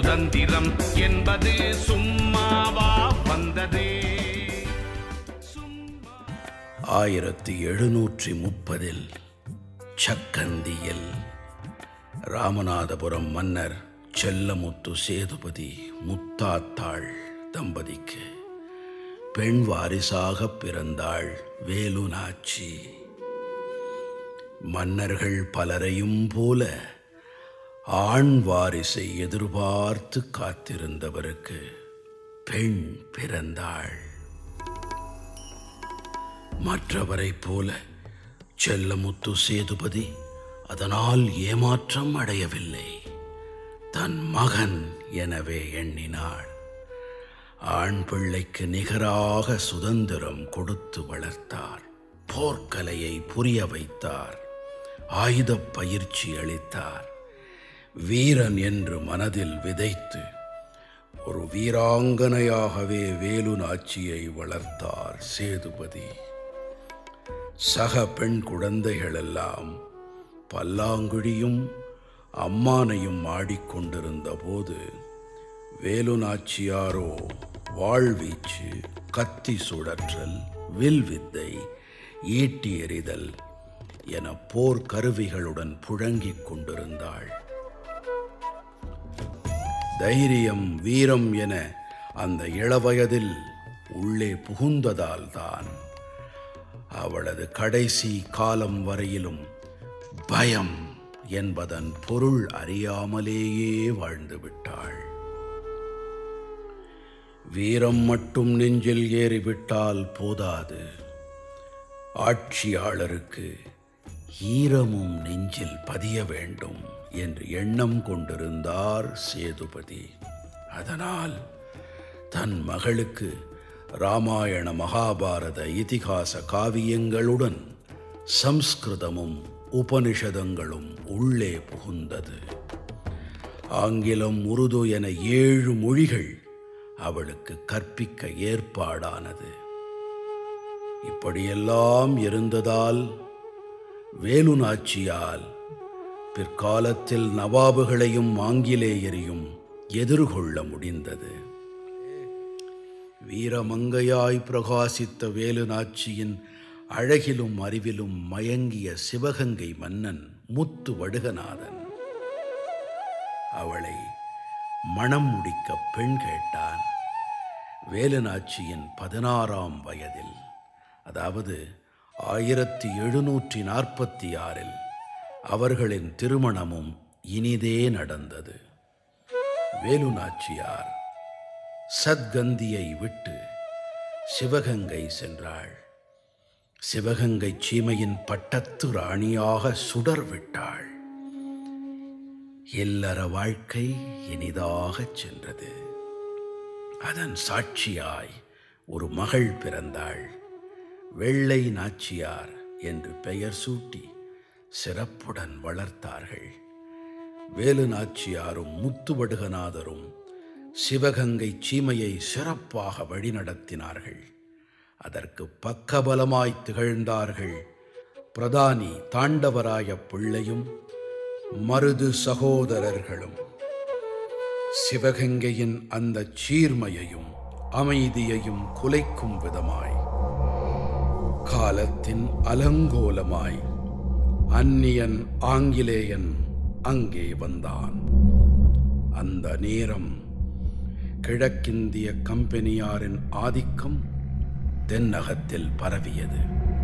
சுதந்திரம் என்பது சும்மாவா வந்ததே சும்மா ஆயிரத்தி எழுநூற்றி முப்பதில் சக்கந்தியில் ராமநாதபுரம் மன்னர் செல்லமுத்து சேதுபதி முத்தாத்தாள் தம்பதிக்கு பெண் வாரிசாக பிறந்தாள் வேலுநாச்சி மன்னர்கள் பலரையும் போல ஆண் வாரிசை எதிர்பார்த்து காத்திருந்தவருக்கு பெண் பிறந்தாள் மற்றவரைப் போல செல்லமுத்து சேதுபதி அதனால் ஏமாற்றம் அடையவில்லை தன் மகன் எனவே எண்ணினாள் ஆண் பிள்ளைக்கு நிகராக சுதந்திரம் கொடுத்து வளர்த்தார் போர்க்கலையை புரிய வைத்தார் ஆயுதப் பயிற்சி அளித்தார் வீரன் என்று மனதில் விதைத்து ஒரு வீராங்கனையாகவே வேலு நாச்சியை வளர்த்தார் சேதுபதி சக பெண் குழந்தைகளெல்லாம் பல்லாங்குழியும் அம்மானையும் ஆடிக்கொண்டிருந்த போது வேலு நாச்சியாரோ வாழ்வீச்சு கத்தி சுழற்றல் வில் வித்தை ஈட்டி எறிதல் என போர் கருவிகளுடன் புழங்கிக் கொண்டிருந்தாள் தைரியம் வீரம் என அந்த இளவயதில் உள்ளே புகுந்ததால்தான் அவளது கடைசி காலம் வரையிலும் பயம் என்பதன் பொருள் அறியாமலேயே வாழ்ந்து விட்டாள் வீரம் மட்டும் நெஞ்சில் ஏறிவிட்டால் போதாது ஆட்சியாளருக்கு ஈரமும் நெஞ்சில் பதிய வேண்டும் என்று எண்ணம் கொண்டிருந்தார் சேதுபதி அதனால் தன் மகளுக்கு ராமாயண மகாபாரத இதிகாச காவியங்களுடன் சம்ஸ்கிருதமும் உபனிஷதங்களும் உள்ளே புகுந்தது ஆங்கிலம் உருது என ஏழு மொழிகள் அவளுக்கு கற்பிக்க ஏற்பாடானது இப்படியெல்லாம் இருந்ததால் வேலு நாச்சியால் பிற்காலத்தில் நவாபுகளையும் ஆங்கிலேயரையும் எதிர்கொள்ள முடிந்தது வீரமங்கையாய் பிரகாசித்த வேலு நாச்சியின் அழகிலும் அறிவிலும் மயங்கிய சிவகங்கை மன்னன் முத்து வடுகநாதன் அவளை மணம் முடிக்க பெண் கேட்டான் வேலுநாச்சியின் பதினாறாம் வயதில் அதாவது ஆயிரத்தி எழுநூற்றி நாற்பத்தி ஆறில் அவர்களின் திருமணமும் இனிதே நடந்தது வேலுநாச்சியார் சத்கந்தியை விட்டு சிவகங்கை சென்றாள் சிவகங்கை சீமையின் பட்டத்து ராணியாக சுடர் விட்டாள் இல்லற வாழ்க்கை இனிதாகச் சென்றது அதன் சாட்சியாய் ஒரு மகள் பிறந்தாள் வெள்ளை நாச்சியார் என்று பெயர் சூட்டி சிறப்புடன் வளர்த்தார்கள் வேலு நாச்சியாரும் முத்துவடுகநாதரும் சிவகங்கை சீமையை சிறப்பாக வழிநடத்தினார்கள் அதற்கு பக்கபலமாய் திகழ்ந்தார்கள் பிரதானி தாண்டவராய பிள்ளையும் மருது சகோதரர்களும் சிவகங்கையின் அந்த சீர்மையையும் அமைதியையும் குலைக்கும் விதமாய் காலத்தின் அலங்கோலமாய் அந்நியன் ஆங்கிலேயன் அங்கே வந்தான் அந்த நேரம் கிழக்கிந்திய கம்பெனியாரின் ஆதிக்கம் தென்னகத்தில் பரவியது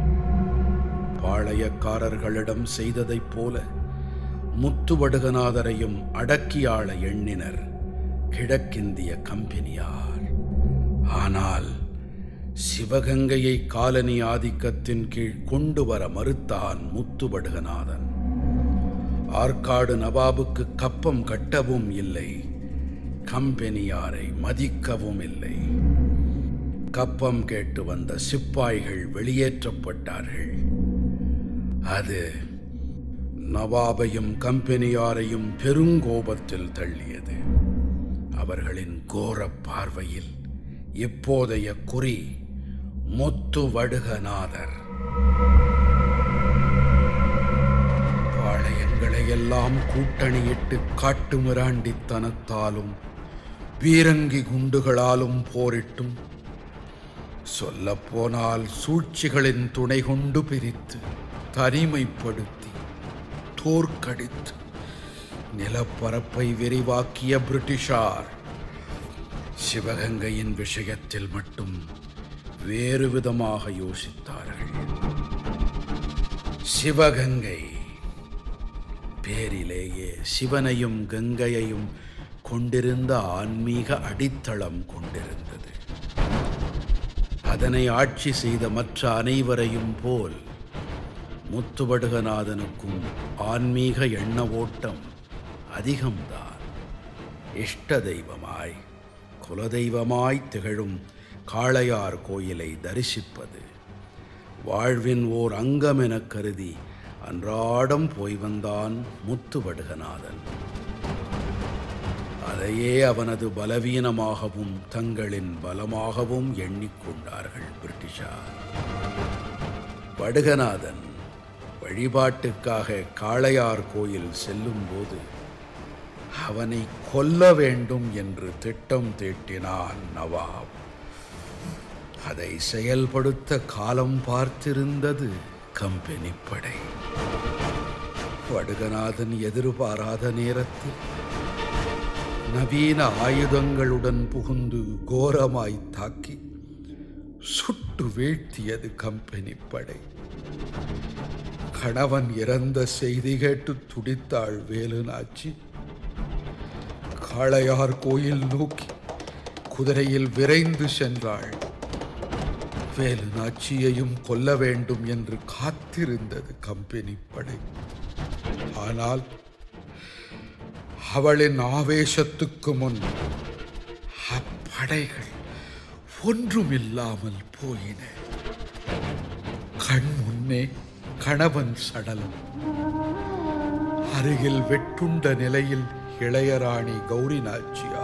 பாளையக்காரர்களிடம் செய்ததைப் போல முத்துவடுகநாதரையும் அடக்கியாள எண்ணினர் கிழக்கிந்திய கம்பெனியார் ஆனால் சிவகங்கையை காலனி ஆதிக்கத்தின் கீழ் கொண்டு வர மறுத்தான் முத்துவடுகநாதன் ஆற்காடு நவாபுக்கு கப்பம் கட்டவும் இல்லை கம்பெனியாரை மதிக்கவும் இல்லை கப்பம் கேட்டு வந்த சிப்பாய்கள் வெளியேற்றப்பட்டார்கள் அது நவாபையும் கம்பெனியாரையும் பெருங்கோபத்தில் தள்ளியது அவர்களின் கோர பார்வையில் இப்போதைய குறி முத்து வடுகநாதர் பாளையங்களை எல்லாம் கூட்டணியிட்டு காட்டு மிராண்டித்தனத்தாலும் பீரங்கி குண்டுகளாலும் போரிட்டும் சொல்லப்போனால் சூழ்ச்சிகளின் துணை கொண்டு பிரித்து தனிமைப்படுத்தி தோற்கடித்து நிலப்பரப்பை விரிவாக்கிய பிரிட்டிஷார் சிவகங்கையின் விஷயத்தில் மட்டும் வேறு விதமாக யோசித்தார்கள் சிவகங்கை பேரிலேயே சிவனையும் கங்கையையும் கொண்டிருந்த ஆன்மீக அடித்தளம் கொண்டிருந்தது அதனை ஆட்சி செய்த மற்ற அனைவரையும் போல் முத்துவடுகநாதனுக்கும் ஆன்மீக எண்ண ஓட்டம் அதிகம்தான் இஷ்ட தெய்வமாய் குலதெய்வமாய் திகழும் காளையார் கோயிலை தரிசிப்பது வாழ்வின் ஓர் அங்கம் எனக் கருதி அன்றாடம் போய் வந்தான் முத்துவடுகநாதன் அதையே அவனது பலவீனமாகவும் தங்களின் பலமாகவும் எண்ணிக்கொண்டார்கள் பிரிட்டிஷார் வடுகநாதன் வழிபாட்டுக்காக காளையார் கோயில் செல்லும்போது அவனை கொல்ல வேண்டும் என்று திட்டம் தீட்டினான் நவாப் அதை செயல்படுத்த காலம் பார்த்திருந்தது கம்பெனி படை வடுகநாதன் எதிர்பாராத நேரத்தில் நவீன ஆயுதங்களுடன் புகுந்து கோரமாய் தாக்கி சுட்டு வீழ்த்தியது கம்பெனி படை கணவன் இறந்த செய்தி கேட்டு துடித்தாள் வேலுநாச்சி காளையார் கோயில் நோக்கி குதிரையில் விரைந்து சென்றாள் வேலுநாச்சியையும் கொல்ல வேண்டும் என்று காத்திருந்தது கம்பெனி படை ஆனால் அவளின் ஆவேசத்துக்கு முன் அப்படைகள் ஒன்றுமில்லாமல் போயின கண் முன்னே கணவன் சடலம் அருகில் வெட்டுண்ட நிலையில் இளையராணி கௌரி நாச்சியார்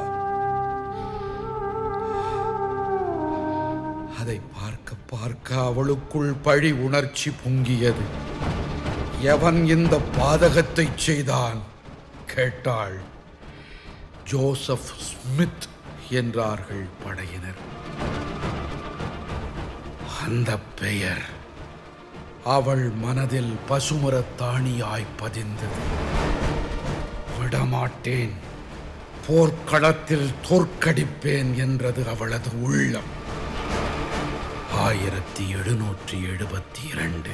அதை பார்க்க பார்க்க அவளுக்குள் பழி உணர்ச்சி பொங்கியது எவன் இந்த பாதகத்தை செய்தான் கேட்டாள் ஜோசப் ஸ்மித் என்றார்கள் படையினர் அந்த பெயர் அவள் மனதில் பசுமரத்தாணியாய் பதிந்தது விடமாட்டேன் போர்க்களத்தில் தோற்கடிப்பேன் என்றது அவளது உள்ளம் ஆயிரத்தி எழுநூற்றி எழுபத்தி இரண்டு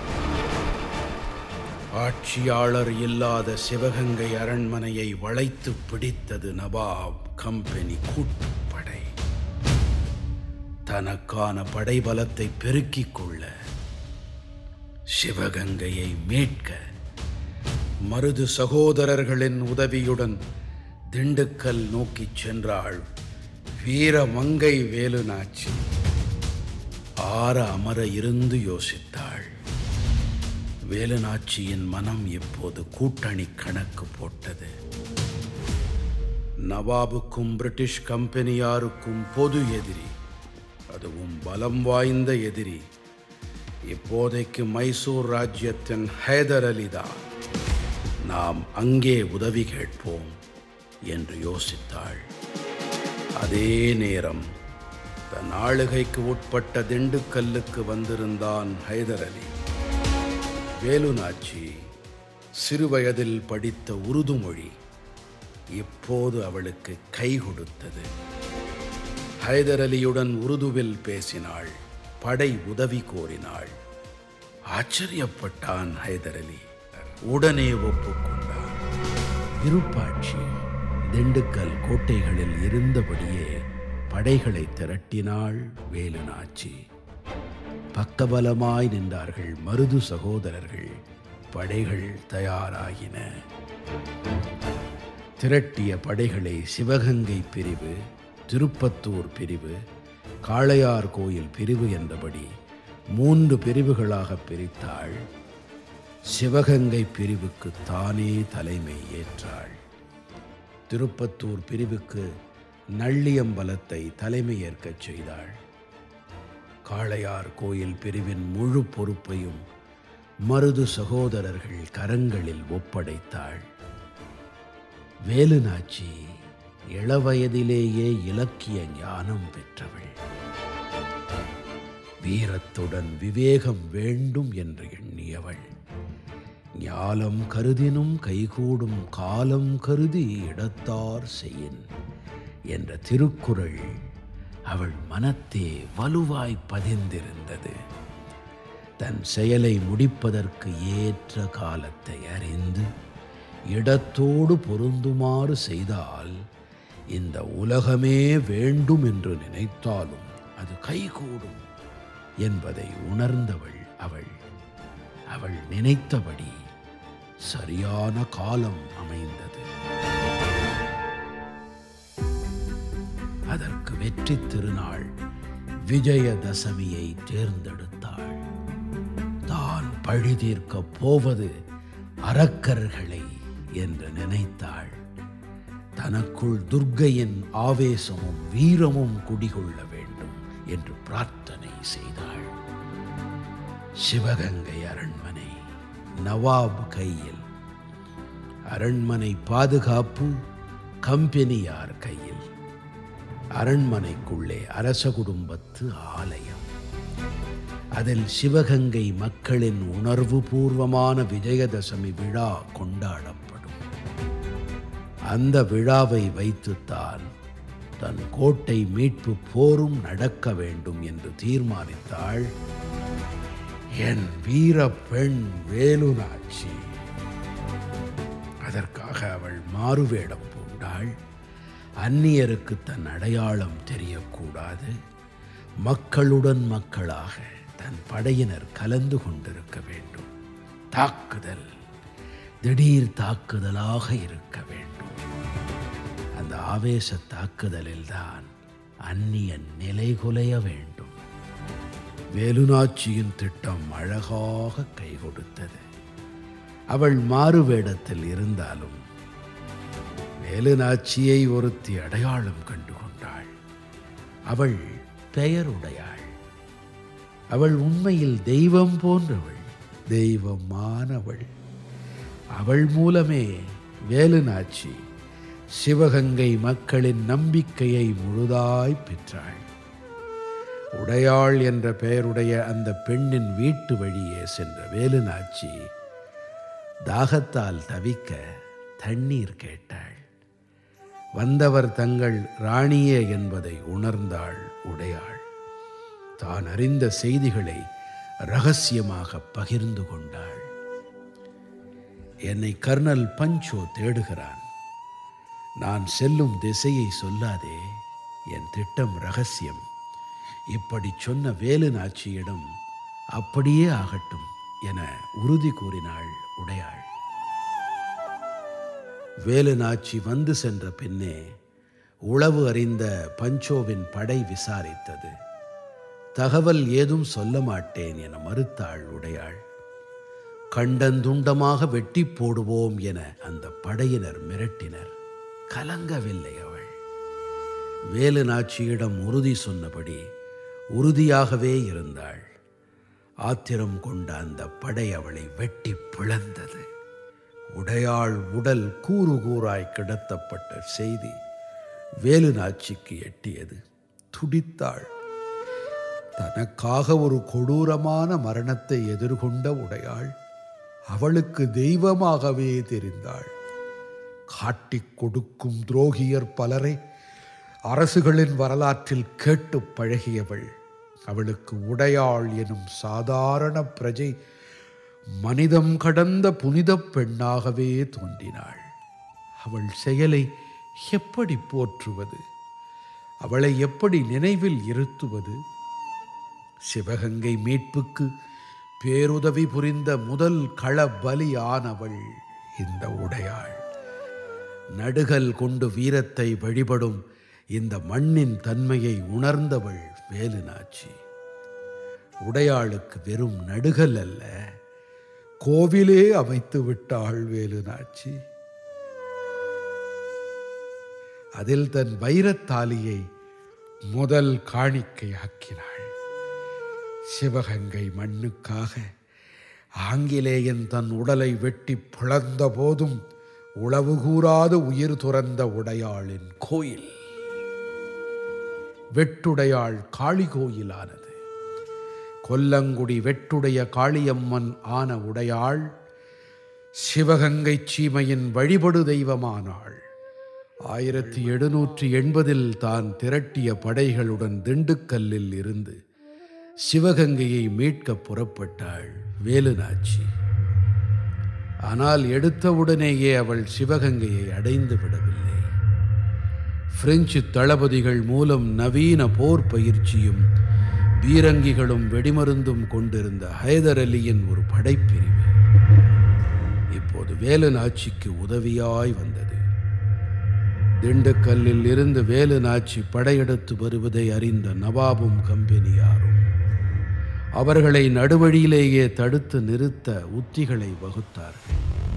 ஆட்சியாளர் இல்லாத சிவகங்கை அரண்மனையை வளைத்து பிடித்தது நவாப் கம்பெனி கூட்டுப்படை தனக்கான படைபலத்தை பெருக்கிக் கொள்ள சிவகங்கையை மீட்க மருது சகோதரர்களின் உதவியுடன் திண்டுக்கல் நோக்கிச் சென்றாள் வீரமங்கை வேலுநாச்சி ஆற அமர இருந்து யோசித்தாள் வேலுநாச்சியின் மனம் இப்போது கூட்டணி கணக்கு போட்டது நவாபுக்கும் பிரிட்டிஷ் கம்பெனியாருக்கும் பொது எதிரி அதுவும் பலம் வாய்ந்த எதிரி இப்போதைக்கு மைசூர் ராஜ்யத்தின் ஹைதர் அலிதான் நாம் அங்கே உதவி கேட்போம் என்று யோசித்தாள் அதே நேரம் தன் ஆளுகைக்கு உட்பட்ட திண்டுக்கல்லுக்கு வந்திருந்தான் ஹைதர் அலி வேலுநாச்சி சிறுவயதில் படித்த உருது மொழி இப்போது அவளுக்கு கை கொடுத்தது ஹைதர் அலியுடன் உருதுவில் பேசினாள் படை உதவி கோரினாள் ஆச்சரியப்பட்டான் ஹைதர் அலி உடனே ஒப்புக்கொண்டான் விருப்பாட்சி திண்டுக்கல் கோட்டைகளில் இருந்தபடியே படைகளை திரட்டினாள் வேலுநாச்சி பக்கபலமாய் நின்றார்கள் மருது சகோதரர்கள் படைகள் தயாராகின திரட்டிய படைகளை சிவகங்கை பிரிவு திருப்பத்தூர் பிரிவு காளையார் கோயில் பிரிவு என்றபடி மூன்று பிரிவுகளாக பிரித்தாள் சிவகங்கை பிரிவுக்கு தானே தலைமை ஏற்றாள் திருப்பத்தூர் பிரிவுக்கு நள்ளியம்பலத்தை தலைமையேற்கச் செய்தாள் காளையார் கோயில் பிரிவின் முழு பொறுப்பையும் மருது சகோதரர்கள் கரங்களில் ஒப்படைத்தாள் வேலுநாச்சி இளவயதிலேயே இலக்கிய ஞானம் பெற்றவள் வீரத்துடன் விவேகம் வேண்டும் என்று எண்ணியவள் ஞாலம் கருதினும் கைகூடும் காலம் கருதி இடத்தார் செய்யின் என்ற திருக்குறள் அவள் மனத்தே வலுவாய் பதிந்திருந்தது தன் செயலை முடிப்பதற்கு ஏற்ற காலத்தை அறிந்து இடத்தோடு பொருந்துமாறு செய்தால் இந்த உலகமே வேண்டும் என்று நினைத்தாலும் அது கைகூடும் என்பதை உணர்ந்தவள் அவள் அவள் நினைத்தபடி சரியான காலம் அமைந்தது அதற்கு வெற்றி திருநாள் விஜயதசமியை தேர்ந்தெடுத்தாள் தான் பழி தீர்க்கப் போவது அரக்கர்களை என்று நினைத்தாள் தனக்குள் துர்க்கையின் ஆவேசமும் வீரமும் குடிகொள்ள வேண்டும் என்று பிரார்த்தனை செய்தாள் சிவகங்கை அரண்மனை நவாப் கையில் அரண்மனை பாதுகாப்பு கம்பெனியார் கையில் அரண்மனைக்குள்ளே அரச குடும்பத்து ஆலயம் அதில் சிவகங்கை மக்களின் உணர்வு பூர்வமான விஜயதசமி விழா கொண்டாடப்படும் அந்த விழாவை வைத்துத்தான் தன் கோட்டை மீட்பு போரும் நடக்க வேண்டும் என்று தீர்மானித்தாள் என் வீர பெண் வேலுநாச்சி அதற்காக அவள் மாறுவேடம் பூண்டாள் அந்நியருக்கு தன் அடையாளம் தெரியக்கூடாது மக்களுடன் மக்களாக தன் படையினர் கலந்து கொண்டிருக்க வேண்டும் தாக்குதல் திடீர் தாக்குதலாக இருக்க வேண்டும் அந்த ஆவேச தாக்குதலில்தான் அந்நியன் நிலைகுலைய வேண்டும் வேலுநாச்சியின் திட்டம் அழகாக கை கொடுத்தது அவள் மாறு வேடத்தில் இருந்தாலும் வேலுநாச்சியை ஒருத்தி அடையாளம் கண்டு கொண்டாள் அவள் பெயருடையாள் அவள் உண்மையில் தெய்வம் போன்றவள் தெய்வமானவள் அவள் மூலமே வேலுநாச்சி சிவகங்கை மக்களின் நம்பிக்கையை முழுதாய் பெற்றாள் உடையாள் என்ற பெயருடைய அந்த பெண்ணின் வீட்டு வழியே சென்ற வேலுநாச்சி தாகத்தால் தவிக்க தண்ணீர் கேட்டாள் வந்தவர் தங்கள் ராணியே என்பதை உணர்ந்தாள் உடையாள் தான் அறிந்த செய்திகளை ரகசியமாக பகிர்ந்து கொண்டாள் என்னை கர்னல் பஞ்சோ தேடுகிறான் நான் செல்லும் திசையை சொல்லாதே என் திட்டம் ரகசியம் இப்படி சொன்ன வேலு நாச்சியிடம் அப்படியே ஆகட்டும் என உறுதி கூறினாள் உடையாள் வேலு நாச்சி வந்து சென்ற பின்னே உளவு அறிந்த பஞ்சோவின் படை விசாரித்தது தகவல் ஏதும் சொல்ல மாட்டேன் என மறுத்தாள் உடையாள் கண்டந்துண்டமாக வெட்டி போடுவோம் என அந்த படையினர் மிரட்டினர் கலங்கவில்லை அவள் வேலு நாச்சியிடம் உறுதி சொன்னபடி உறுதியாகவே இருந்தாள் ஆத்திரம் கொண்ட அந்த படை அவளை வெட்டி பிளந்தது உடையாள் உடல் கூறு கூறாய் கிடத்தப்பட்ட செய்தி வேலு நாச்சிக்கு எட்டியது துடித்தாள் தனக்காக ஒரு கொடூரமான மரணத்தை எதிர்கொண்ட உடையாள் அவளுக்கு தெய்வமாகவே தெரிந்தாள் காட்டிக் கொடுக்கும் துரோகியர் பலரை அரசுகளின் வரலாற்றில் கேட்டு பழகியவள் அவளுக்கு உடையாள் எனும் சாதாரண பிரஜை மனிதம் கடந்த புனிதப் பெண்ணாகவே தோன்றினாள் அவள் செயலை எப்படி போற்றுவது அவளை எப்படி நினைவில் இருத்துவது சிவகங்கை மீட்புக்கு பேருதவி புரிந்த முதல் கள பலியானவள் இந்த உடையாள் நடுகல் கொண்டு வீரத்தை வழிபடும் இந்த மண்ணின் தன்மையை உணர்ந்தவள் வேலுநாச்சி உடையாளுக்கு வெறும் நடுகல் அல்ல கோவிலே அமைத்து விட்டாள் வேலுநாச்சி அதில் தன் வைரத்தாலியை முதல் காணிக்கையாக்கினாள் சிவகங்கை மண்ணுக்காக ஆங்கிலேயன் தன் உடலை வெட்டி பிளந்த போதும் உளவு கூறாது உயிர் துறந்த உடையாளின் கோயில் வெட்டுடையாள் காளி கோயிலானது கொல்லங்குடி வெட்டுடைய காளியம்மன் ஆன உடையாள் சிவகங்கை சீமையின் வழிபடு தெய்வமானாள் ஆயிரத்தி எழுநூற்றி எண்பதில் தான் திரட்டிய படைகளுடன் திண்டுக்கல்லில் இருந்து சிவகங்கையை மீட்க புறப்பட்டாள் வேலுநாச்சி ஆனால் எடுத்தவுடனேயே அவள் சிவகங்கையை அடைந்து விடவில்லை பிரெஞ்சு தளபதிகள் மூலம் நவீன போர் பயிற்சியும் பீரங்கிகளும் வெடிமருந்தும் கொண்டிருந்த ஹைதர் அலியின் ஒரு படைப்பிரிவு இப்போது வேலுநாச்சிக்கு உதவியாய் வந்தது திண்டுக்கல்லில் இருந்து வேலுநாச்சி படையெடுத்து வருவதை அறிந்த நவாபும் கம்பெனியாரும் அவர்களை நடுவழியிலேயே தடுத்து நிறுத்த உத்திகளை வகுத்தார்கள்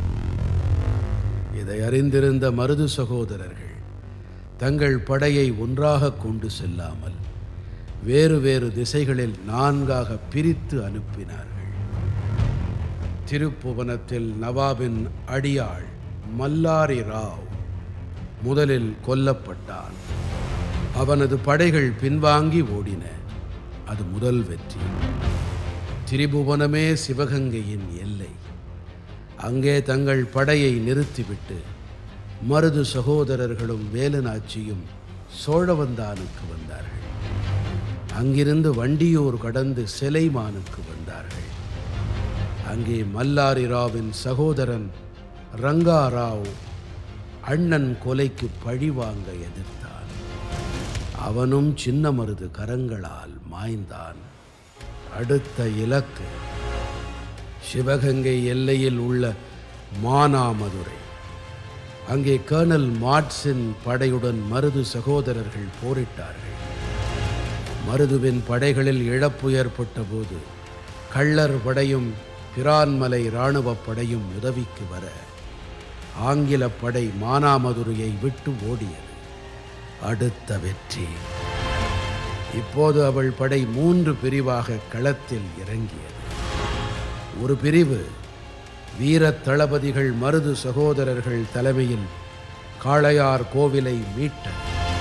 இதை அறிந்திருந்த மருது சகோதரர்கள் தங்கள் படையை ஒன்றாக கொண்டு செல்லாமல் வேறு வேறு திசைகளில் நான்காக பிரித்து அனுப்பினார்கள் திருப்புவனத்தில் நவாபின் அடியாள் மல்லாரி ராவ் முதலில் கொல்லப்பட்டான் அவனது படைகள் பின்வாங்கி ஓடின அது முதல் வெற்றி திரிபுவனமே சிவகங்கையின் எல்லை அங்கே தங்கள் படையை நிறுத்திவிட்டு மருது சகோதரர்களும் வேலுநாச்சியும் சோழவந்தானுக்கு வந்தார்கள் அங்கிருந்து வண்டியூர் கடந்து சிலைமானுக்கு வந்தார்கள் அங்கே மல்லாரி ராவின் சகோதரன் ரங்காராவ் அண்ணன் கொலைக்கு பழிவாங்க எதிர்த்தான் அவனும் சின்ன மருது கரங்களால் மாய்ந்தான் அடுத்த இலக்கு சிவகங்கை எல்லையில் உள்ள மானாமதுரை அங்கே கர்னல் மாட்ஸின் படையுடன் மருது சகோதரர்கள் போரிட்டார்கள் மருதுவின் படைகளில் இழப்பு ஏற்பட்ட போது கள்ளர் படையும் பிரான்மலை இராணுவப் படையும் உதவிக்கு வர ஆங்கில படை மானாமதுரையை விட்டு ஓடியது அடுத்த வெற்றி இப்போது அவள் படை மூன்று பிரிவாக களத்தில் இறங்கியது ஒரு பிரிவு வீரத் தளபதிகள் மருது சகோதரர்கள் தலைமையில் காளையார் கோவிலை மீட்டது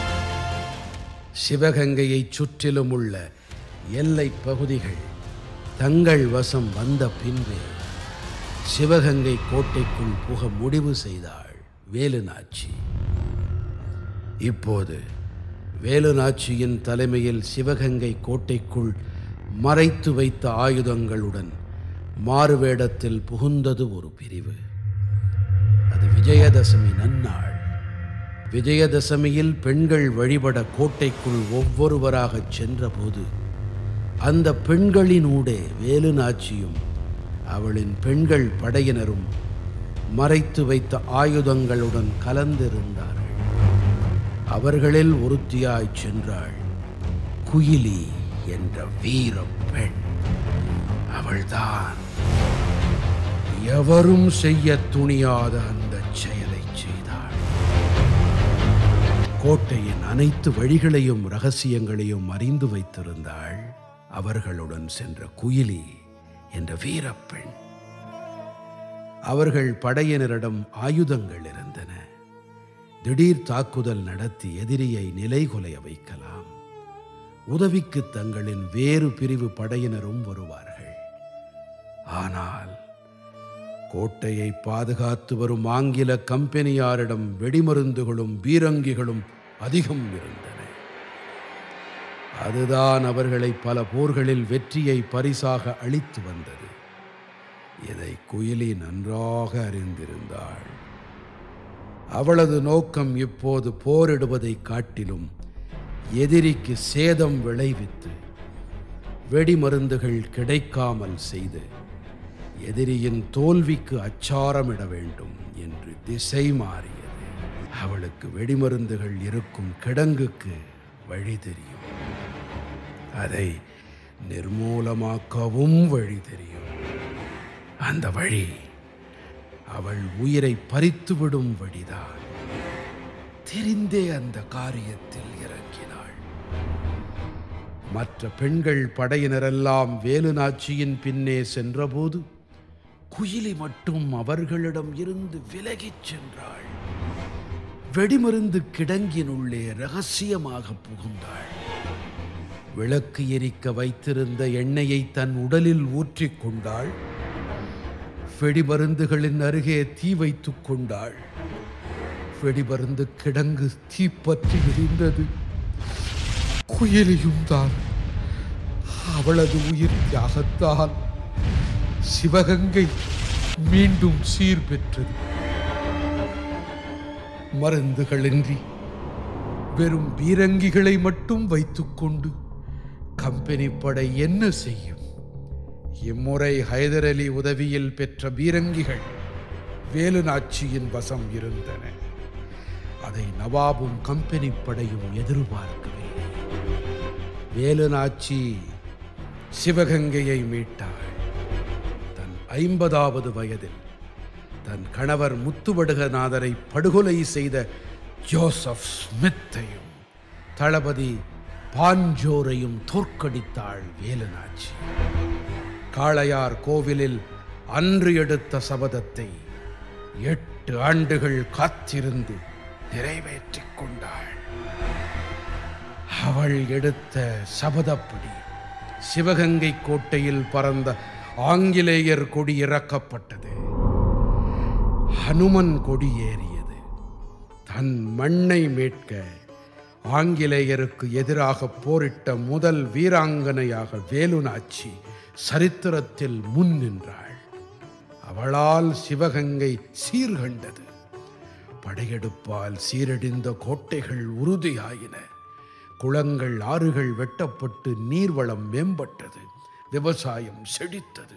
சிவகங்கையைச் சுற்றிலும் உள்ள எல்லைப் பகுதிகள் தங்கள் வசம் வந்த பின்பே சிவகங்கை கோட்டைக்குள் புக முடிவு செய்தாள் வேலுநாச்சி இப்போது வேலுநாச்சியின் தலைமையில் சிவகங்கை கோட்டைக்குள் மறைத்து வைத்த ஆயுதங்களுடன் மாறுவேடத்தில் புகுந்தது ஒரு பிரிவு அது விஜயதசமி நன்னாள் விஜயதசமியில் பெண்கள் வழிபட கோட்டைக்குள் ஒவ்வொருவராகச் சென்றபோது அந்த பெண்களினூடே வேலுநாச்சியும் அவளின் பெண்கள் படையினரும் மறைத்து வைத்த ஆயுதங்களுடன் கலந்திருந்தார்கள் அவர்களில் ஒருத்தியாய் சென்றாள் குயிலி என்ற வீர பெண் அவள்தான் எவரும் செய்ய துணியாத அந்த செயலை செய்தாள் கோட்டையின் அனைத்து வழிகளையும் ரகசியங்களையும் அறிந்து வைத்திருந்தாள் அவர்களுடன் சென்ற குயிலி என்ற வீரப்பெண் அவர்கள் படையினரிடம் ஆயுதங்கள் இருந்தன திடீர் தாக்குதல் நடத்தி எதிரியை நிலைகுலைய வைக்கலாம் உதவிக்கு தங்களின் வேறு பிரிவு படையினரும் வருவார்கள் ஆனால் கோட்டையை பாதுகாத்து வரும் ஆங்கில கம்பெனியாரிடம் வெடிமருந்துகளும் பீரங்கிகளும் அதிகம் இருந்தன அதுதான் அவர்களை பல போர்களில் வெற்றியை பரிசாக அளித்து வந்தது இதை குயிலி நன்றாக அறிந்திருந்தாள் அவளது நோக்கம் இப்போது போரிடுவதைக் காட்டிலும் எதிரிக்கு சேதம் விளைவித்து வெடிமருந்துகள் கிடைக்காமல் செய்து எதிரியின் தோல்விக்கு அச்சாரமிட வேண்டும் என்று திசை மாறியது அவளுக்கு வெடிமருந்துகள் இருக்கும் கிடங்குக்கு வழி தெரியும் அதை நிர்மூலமாக்கவும் வழி தெரியும் அந்த வழி அவள் உயிரை பறித்துவிடும் வழிதான் தெரிந்தே அந்த காரியத்தில் இறங்கினாள் மற்ற பெண்கள் படையினரெல்லாம் வேலுநாச்சியின் பின்னே சென்றபோது குயிலி மட்டும் அவர்களிடம் இருந்து விலகிச் சென்றாள் வெடிமருந்து கிடங்கினுள்ளே ரகசியமாக புகுந்தாள் விளக்கு எரிக்க வைத்திருந்த எண்ணெயை தன் உடலில் ஊற்றிக் கொண்டாள் வெடிமருந்துகளின் அருகே தீ வைத்துக் கொண்டாள் வெடிமருந்து கிடங்கு தீப்பற்றி எரிந்தது குயிலியும் தான் அவளது உயிர் தியாகத்தால் சிவகங்கை மீண்டும் சீர் பெற்றது மருந்துகளின்றி வெறும் பீரங்கிகளை மட்டும் வைத்துக்கொண்டு கம்பெனி படை என்ன செய்யும் இம்முறை ஹைதர் அலி உதவியில் பெற்ற பீரங்கிகள் வேலுநாச்சியின் வசம் இருந்தன அதை நவாபும் கம்பெனி படையும் எதிர்பார்க்கவில்லை வேலுநாச்சி சிவகங்கையை மீட்டாள் தன் ஐம்பதாவது வயதில் தன் கணவர் முத்துவடுகநாதரை படுகொலை செய்த ஜோசப் ஸ்மித்தையும் தளபதி பாஞ்சோரையும் தோற்கடித்தாள் வேலுநாச்சி காளையார் கோவிலில் அன்று எடுத்த சபதத்தை எட்டு ஆண்டுகள் காத்திருந்து நிறைவேற்றிக் கொண்டாள் அவள் எடுத்த சபதப்படி சிவகங்கை கோட்டையில் பறந்த ஆங்கிலேயர் கொடி இறக்கப்பட்டது ஹனுமன் கொடி ஏறியது தன் மண்ணை மீட்க ஆங்கிலேயருக்கு எதிராக போரிட்ட முதல் வீராங்கனையாக வேலுநாச்சி சரித்திரத்தில் முன் நின்றாள் அவளால் சிவகங்கை சீர்கண்டது படையெடுப்பால் சீரடிந்த கோட்டைகள் உறுதியாயின குளங்கள் ஆறுகள் வெட்டப்பட்டு நீர்வளம் மேம்பட்டது விவசாயம் செழித்தது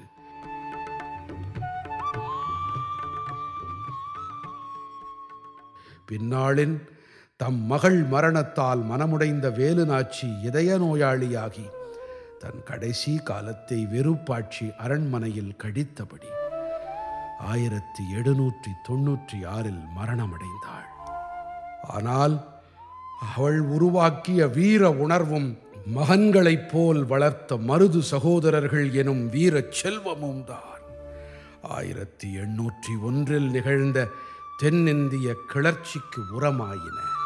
பின்னாளின் தம் மகள் மரணத்தால் மனமுடைந்த வேலுநாச்சி இதய நோயாளியாகி தன் கடைசி காலத்தை வெறுப்பாட்சி அரண்மனையில் கழித்தபடி ஆயிரத்தி எழுநூற்றி தொன்னூற்றி ஆறில் மரணமடைந்தாள் ஆனால் அவள் உருவாக்கிய வீர உணர்வும் மகன்களைப் போல் வளர்த்த மருது சகோதரர்கள் எனும் வீரச் செல்வமும் தான் ஆயிரத்தி எண்ணூற்றி ஒன்றில் நிகழ்ந்த தென்னிந்திய கிளர்ச்சிக்கு உரமாயின